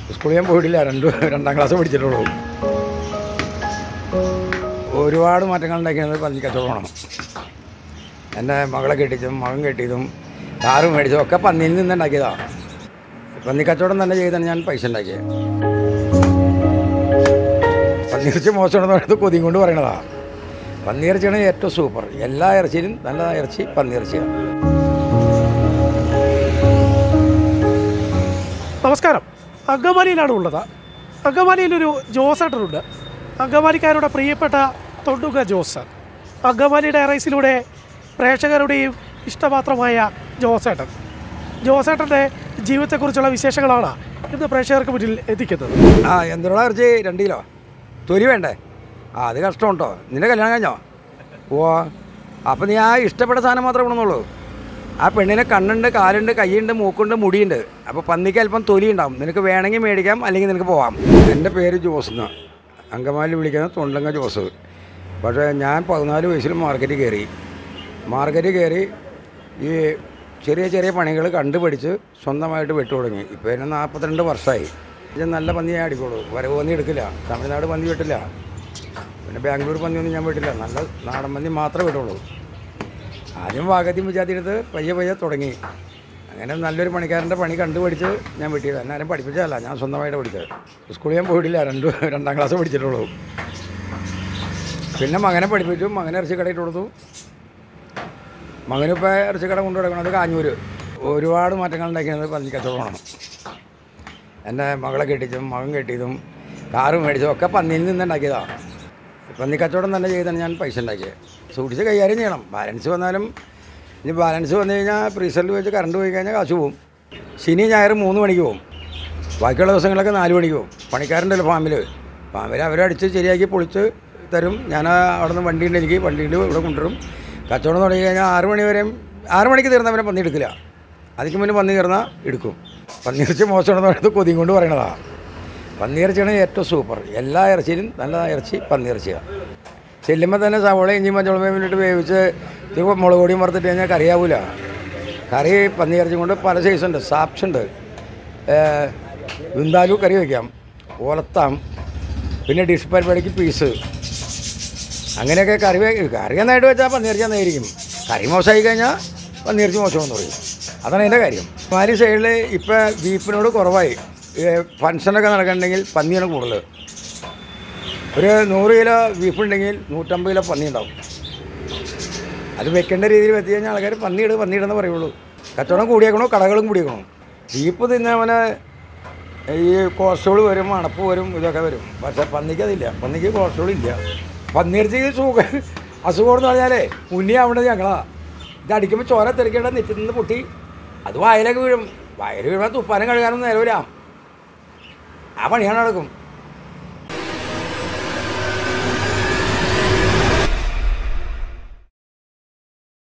സ്കൂളിൽ ഞാൻ പോയിട്ടില്ല രണ്ട് രണ്ടാം ക്ലാസ് പഠിച്ചിട്ടുള്ളൂ ഒരുപാട് മാറ്റങ്ങൾ ഉണ്ടാക്കിയത് പന്നി കച്ചവടമാണ് എൻ്റെ മകളെ കെട്ടിച്ചതും മകൻ കെട്ടിയതും കാറ് മേടിച്ചതും ഒക്കെ പന്നിയിൽ നിന്ന് ഉണ്ടാക്കിയതാണ് പന്നി കച്ചവടം തന്നെ ചെയ്താണ് ഞാൻ പൈസ ഉണ്ടാക്കിയത് പന്നിയിറച്ചി മോശമാണെന്ന് പറയുന്നത് കൊതിയും കൊണ്ട് പറയണതാണ് പന്നിയിറച്ചിയാണ് ഏറ്റവും സൂപ്പർ എല്ലാ ഇറച്ചിയിലും നല്ല ഇറച്ചി പന്നിയിറച്ചിയാണ് നമസ്കാരം അങ്കമാലിയിലാണ് ഉള്ളത് അങ്കമാലിയിലൊരു ജോസേട്ടനുണ്ട് അങ്കമാലിക്കാരുടെ പ്രിയപ്പെട്ട തൊണ്ടുക ജോസ് അങ്കമാലി റൈസിലൂടെ പ്രേക്ഷകരുടെയും ഇഷ്ടപാത്രമായ ജോസേട്ടൻ ജോസേട്ടൻ്റെ ജീവിതത്തെക്കുറിച്ചുള്ള വിശേഷങ്ങളാണ് ഇന്ന് പ്രേക്ഷകർക്ക് മുന്നിൽ എത്തിക്കുന്നത് ആ എന്തിനുള്ള ഇറച്ചി രണ്ട് കിലോ തൊലി വേണ്ടേ ആ അത് കഷ്ടമുണ്ടോ നിന്റെ കല്യാണം കഴിഞ്ഞോ ഓ അപ്പം നീ ആ ഇഷ്ടപ്പെട്ട സാധനം മാത്രമേ കൊണ്ടുവന്നുള്ളൂ ആ പെണ്ണിന് കണ്ണുണ്ട് കാലുണ്ട് കൈയുണ്ട് മൂക്കുണ്ട് മുടിയുണ്ട് അപ്പോൾ പന്നിക്ക് അല്പം തൊലി ഉണ്ടാവും നിനക്ക് വേണമെങ്കിൽ മേടിക്കാം അല്ലെങ്കിൽ നിനക്ക് പോവാം എൻ്റെ പേര് ജോസ് എന്നാണ് അങ്കമാലി വിളിക്കുന്ന തൊണ്ടങ്ങ ജോസ് പക്ഷേ ഞാൻ പതിനാല് വയസ്സിൽ മാർക്കറ്റിൽ കയറി മാർക്കറ്റിൽ കയറി ഈ ചെറിയ ചെറിയ പണികൾ കണ്ടുപിടിച്ച് സ്വന്തമായിട്ട് വെട്ടു തുടങ്ങി ഇപ്പോൾ എന്നെ നാൽപ്പത്തിരണ്ട് വർഷമായി ഇത് നല്ല പന്നി ഞാൻ അടിക്കുള്ളൂ വരവ് പന്നി എടുക്കില്ല തമിഴ്നാട് പന്നി വെട്ടില്ല പിന്നെ ബാംഗ്ലൂർ പന്നിയൊന്നും ഞാൻ വെട്ടില്ല നല്ല നാടൻ പന്നി മാത്രമേ വെട്ടുള്ളൂ ആദ്യം വാഗത്തി വിചാരിച്ചെടുത്ത് എടുത്ത് പയ്യെ പയ്യെ തുടങ്ങി അങ്ങനെ നല്ലൊരു പണിക്കാരൻ്റെ പണി കണ്ടുപിടിച്ച് ഞാൻ വെട്ടിയത് എന്നെ ആരും പഠിപ്പിച്ചതല്ല ഞാൻ സ്വന്തമായിട്ട് പഠിച്ചത് സ്കൂളിൽ ഞാൻ പോയിട്ടില്ല രണ്ട് രണ്ടാം ക്ലാസ് പഠിച്ചിട്ടുള്ളൂ പിന്നെ മകനെ പഠിപ്പിച്ചു മകനെ ഇറച്ചി കടയിട്ട് കൊടുത്തു മകനിപ്പോൾ ഇറച്ചിക്കട കൊണ്ടു കിടക്കുന്നത് കാഞ്ഞൂര് ഒരുപാട് മാറ്റങ്ങൾ ഉണ്ടാക്കിയത് പന്നി കച്ചവടമാണ് എൻ്റെ മകളെ കെട്ടിച്ചതും മകൻ കെട്ടിയതും കാറ് മേടിച്ചതും ഒക്കെ പന്നിയിൽ നിന്ന് ഉണ്ടാക്കിയതാണ് പന്നി കച്ചവടം തന്നെ ചെയ്താണ് ഞാൻ പൈസ ഉണ്ടാക്കിയത് സൂക്ഷിച്ച് കൈകാര്യം ചെയ്യണം ബാലൻസ് വന്നാലും ഇനി ബാലൻസ് വന്നു കഴിഞ്ഞാൽ ഫ്രീസറിൽ വെച്ച് കറണ്ട് പോയി കഴിഞ്ഞാൽ കാശ് പോവും ശനി ഞായർ മൂന്ന് മണിക്ക് പോകും ബാക്കിയുള്ള ദിവസങ്ങളൊക്കെ നാല് മണിക്ക് പോകും പണിക്കാരുണ്ടല്ലോ ഫാമിൽ ഫാമിൽ അവരടിച്ച് ശരിയാക്കി പൊളിച്ച് തരും ഞാൻ അവിടെ നിന്ന് വണ്ടിയുണ്ട് എനിക്ക് വണ്ടിയിൽ ഇവിടെ കൊണ്ടുവരും കച്ചവടം തുടങ്ങി കഴിഞ്ഞാൽ ആറ് മണി വരെയും ആറ് മണിക്ക് തീർന്നവരെ പന്നി എടുക്കില്ല അതിക്ക് മുന്നേ പന്നി തീർന്നാൽ എടുക്കും പന്നിയിറച്ചി മോശമാണെന്ന് പറയുന്നത് കൊതിയും കൊണ്ട് പറയണതാണ് പന്നിയിറച്ചിയാണ് ഏറ്റവും സൂപ്പർ എല്ലാ ഇറച്ചിയിലും നല്ല ഇറച്ചി പന്നിയിറച്ചിയാണ് ചെല്ലുമ്പോൾ തന്നെ സവോള ഇഞ്ചി മഞ്ഞളും വേവിലിട്ട് വേവിച്ച് ഇത്തിരി മുളക് പൊടിയും വറുത്തിട്ട് കഴിഞ്ഞാൽ കറിയാവൂല കറി പന്നിയിറച്ചി കൊണ്ട് പല സൈസുണ്ട് സാപ്സ് ഉണ്ട് വിന്താലു കറി വയ്ക്കാം ഓലത്താം പിന്നെ ഡിഷ് പരിപാടിക്ക് പീസ് അങ്ങനെയൊക്കെ കറി വെ- കറി നന്നായിട്ട് വെച്ചാൽ പന്നിയിറച്ചി നന്നായിരിക്കും കറി മോശമായി കഴിഞ്ഞാൽ പന്നിയിറച്ചി മോശമെന്ന് പറയും അതാണ് എൻ്റെ കാര്യം മാലി സൈഡിൽ ഇപ്പോൾ ബീഫിനോട് കുറവായി ഈ ഫങ്ഷനൊക്കെ നടക്കണമെങ്കിൽ പന്നിയാണ് കൂടുതൽ ഒരു നൂറ് കിലോ ബീഫ് ഉണ്ടെങ്കിൽ നൂറ്റമ്പത് കിലോ പന്നി ഉണ്ടാവും അത് വെക്കേണ്ട രീതിയിൽ വെച്ച് കഴിഞ്ഞാൽ ആൾക്കാർ പന്നിയിട് പന്നിയിടെന്ന് പറയുള്ളൂ കച്ചവടം കൂടിയേക്കണോ കടകളും കൂടിയേക്കണോ ബീഫ് തിന്നവന് ഈ കൊളസ്ട്രോൾ വരും അണപ്പ് വരും ഇതൊക്കെ വരും പക്ഷേ പന്നിക്ക് അതില്ല പന്നിക്ക് കൊളസ്ട്രോൾ ഇല്ല പന്നിയിറച്ചിക്ക് സുഖ അസുഖം എന്ന് പറഞ്ഞാലേ മുന്നേ ആവേണ്ടത് ഞങ്ങളാ ഇത് അടിക്കുമ്പോൾ ചോര തെറിക്കേണ്ട നെറ്റിൽ നിന്ന് പൊട്ടി അത് വായിലൊക്കെ വീഴും വയറ് വീഴുമ്പോൾ തുപ്പാനം കഴുകാനൊന്നും നേരമില്ല ആ പണിയാണ് നടക്കും